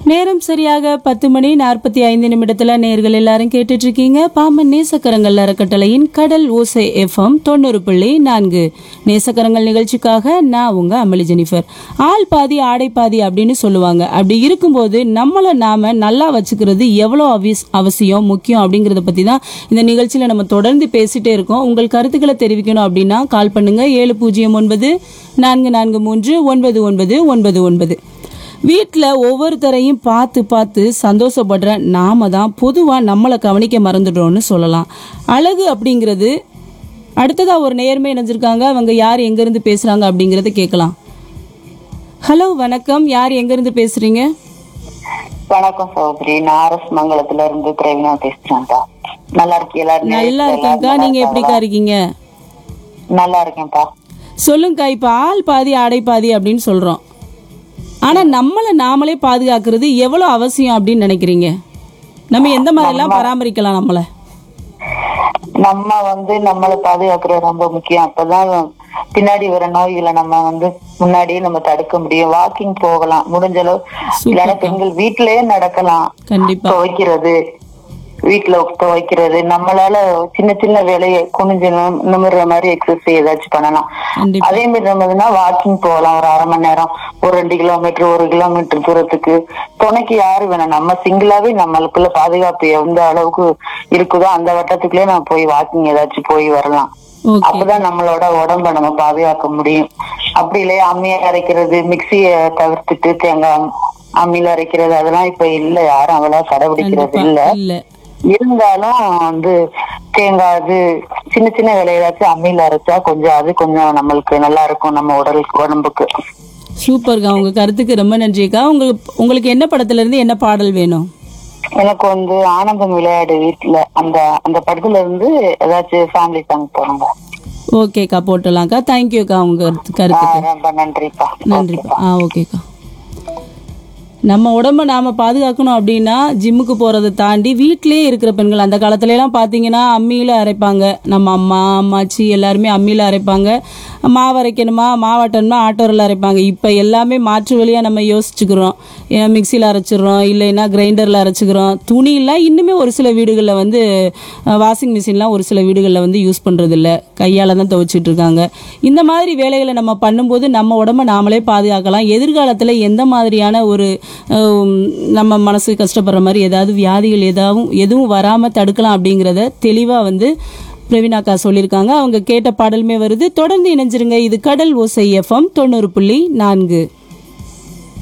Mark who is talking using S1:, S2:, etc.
S1: நேரம் சரியாக பத்து மணி நாற்பத்தி ஐந்து நிமிடத்துல நேர்கள் எல்லாரும் கேட்டுட்டு இருக்கீங்க பாம்பன் நேசக்கரங்கள் அறக்கட்டளையின் கடல் ஓசை எஃப்எம் தொண்ணூறு புள்ளி நான்கு நேசக்கரங்கள் நிகழ்ச்சிக்காக நான் உங்க அமளி ஜெனிஃபர் ஆள் பாதி ஆடை பாதி அப்படின்னு சொல்லுவாங்க அப்படி இருக்கும்போது நம்மளை நாம நல்லா வச்சுக்கிறது எவ்வளோ அவசியம் அவசியம் முக்கியம் அப்படிங்கறத பத்தி தான் இந்த நிகழ்ச்சியில நம்ம தொடர்ந்து பேசிட்டே இருக்கோம் உங்கள் கருத்துக்களை தெரிவிக்கணும் அப்படின்னா கால் பண்ணுங்க ஏழு பூஜ்ஜியம் ஒன்பது நான்கு நான்கு மூன்று ஒன்பது ஒன்பது ஒன்பது ஒன்பது வீட்டில் ஒவ்வொருத்தரையும் பார்த்து பார்த்து சந்தோஷப்படுற நாம தான் பொதுவாக நம்மளை கவனிக்க மறந்துடுறோம்னு சொல்லலாம் அழகு அப்படிங்கிறது அடுத்ததாக ஒரு நேர்மை இணைஞ்சிருக்காங்க அவங்க யார் எங்கேருந்து பேசுகிறாங்க அப்படிங்கிறத கேட்கலாம் ஹலோ வணக்கம் யார் எங்கேருந்து பேசுகிறீங்க
S2: வணக்கம் சகோதரி நான் ஆர்எஸ் மங்கலத்துல இருந்து பிரவீனா பேசுறேன்ப்பா நல்லா இருக்கீங்களா
S1: நல்லா இருக்கேன்க்கா நீங்கள் எப்படிக்கா இருக்கீங்க
S2: நல்லா இருக்கேன்ப்பா
S1: சொல்லுங்கக்கா இப்போ ஆள் பாதி ஆடை பாதி அப்படின்னு சொல்கிறோம் ஆனால் நம்மளை நாமளே பாதுகாக்கிறது எவ்வளோ அவசியம் அப்படின்னு நினைக்கிறீங்க நம்ம எந்த மாதிரிலாம் பராமரிக்கலாம் நம்மளை
S2: நம்ம வந்து நம்மளை பாதுகாக்கிறது ரொம்ப முக்கியம் அப்பதான் பின்னாடி வர நோய்களை நம்ம வந்து முன்னாடியே நம்ம தடுக்க முடியும் வாக்கிங் போகலாம் முடிஞ்ச அளவு இல்லைன்னா பெண்கள் வீட்டிலேயே நடக்கலாம்
S1: கண்டிப்பா
S2: துவைக்கிறது வீட்டுல துவைக்கிறது நம்மளால சின்ன சின்ன வேலையை குனிஞ்சு நிம்- நிமிர்ற மாதிரி எக்ஸசைஸ் ஏதாச்சும் பண்ணலாம்
S1: கண்டிப்பா
S2: அதே மாதிரி நம்ம வாக்கிங் போகலாம் ஒரு அரை மணி நேரம் ஒரு ரெண்டு கிலோமீட்டர் ஒரு கிலோமீட்டர் தூரத்துக்கு துணைக்கு யாரு வேணும் நம்ம சிங்கிளாவே நம்மளுக்குள்ள பாதுகாப்பு எந்த அளவுக்கு இருக்குதோ அந்த வட்டத்துக்குள்ளே நம்ம போய் வாக்கிங் ஏதாச்சும் போய் வரலாம்
S1: ஓகே
S2: அப்பதான் நம்மளோட உடம்ப நம்ம பாதுகாக்க முடியும் அப்படி இல்லையா அம்மியை அரைக்கிறது மிக்சிய தவிர்த்துட்டு தேங்காய் அம்மியில அரைக்கிறது அதெல்லாம் இப்ப இல்ல யாரும் அவ்வளவா கடைபிடிக்கிறது
S1: கண்டிப்பா
S2: இல்ல
S1: இல்ல
S2: இருந்தாலும் வந்து தேங்காய் அது சின்ன சின்ன வேலையாச்சும் அம்மியில அரைச்சா கொஞ்சம் அது கொஞ்சம் நம்மளுக்கு நல்லா இருக்கும் நம்ம உடலுக்கு உடம்புக்கு
S1: சூப்பர்க்கா உங்க கருத்துக்கு ரொம்ப நன்றிக்கா உங்களுக்கு உங்களுக்கு என்ன படத்துல இருந்து என்ன பாடல் வேணும்
S2: எனக்கு வந்து ஆனந்தம் விளையாடு வீட்டுல அந்த அந்த படத்துல இருந்து ஏதாச்சும் ஃபேமிலி சாங் போடுங்க
S1: ஓகேக்கா போட்டுடலாம்க்கா தேங்க்யூக்கா உங்க கருத்து- கருத்துக்கு
S2: ரொம்ப நன்றிப்பா
S1: நன்றிப்பா ஆ ஓகேக்கா நம்ம உடம்ப நாம பாதுகாக்கணும் அப்படின்னா ஜிம்முக்கு போறதை தாண்டி வீட்டிலேயே இருக்கிற பெண்கள் அந்த காலத்துல எல்லாம் பாத்தீங்கன்னா அம்மியில அரைப்பாங்க நம்ம அம்மா அம்மாச்சி எல்லாருமே அம்மியில அரைப்பாங்க மாவு அரைக்கணுமா மாவாட்டணுமா ஆட்டோரில் அரைப்பாங்க இப்போ எல்லாமே மாற்று வழியா நம்ம யோசிச்சுக்கிறோம் ஏன் மிக்சியில் அரைச்சிடுறோம் இல்லைன்னா கிரைண்டரில் அரைச்சிக்கிறோம் துணியெல்லாம் இன்னுமே ஒரு சில வீடுகளில் வந்து வாஷிங் மிஷின்லாம் ஒரு சில வீடுகளில் வந்து யூஸ் பண்ணுறது இல்லை கையால் தான் துவைச்சிட்டு இருக்காங்க இந்த மாதிரி வேலைகளை நம்ம பண்ணும்போது நம்ம உடம்ப நாமளே பாதுகாக்கலாம் எதிர்காலத்தில் எந்த மாதிரியான ஒரு ஹம், நம்ம மனசு கஷ்டப்படுற மாதிரி ஏதாவது வியாதிகள் ஏதாவது எதுவும் வராமல் தடுக்கலாம் அப்படிங்கிறத தெளிவாக வந்து பிரவீனாக்கா சொல்லியிருக்காங்க அவங்க கேட்ட பாடலுமே வருது தொடர்ந்து இணைஞ்சிருங்க இது கடல் ஓசை எஃப்எம் தொண்ணூறு புள்ளி நான்கு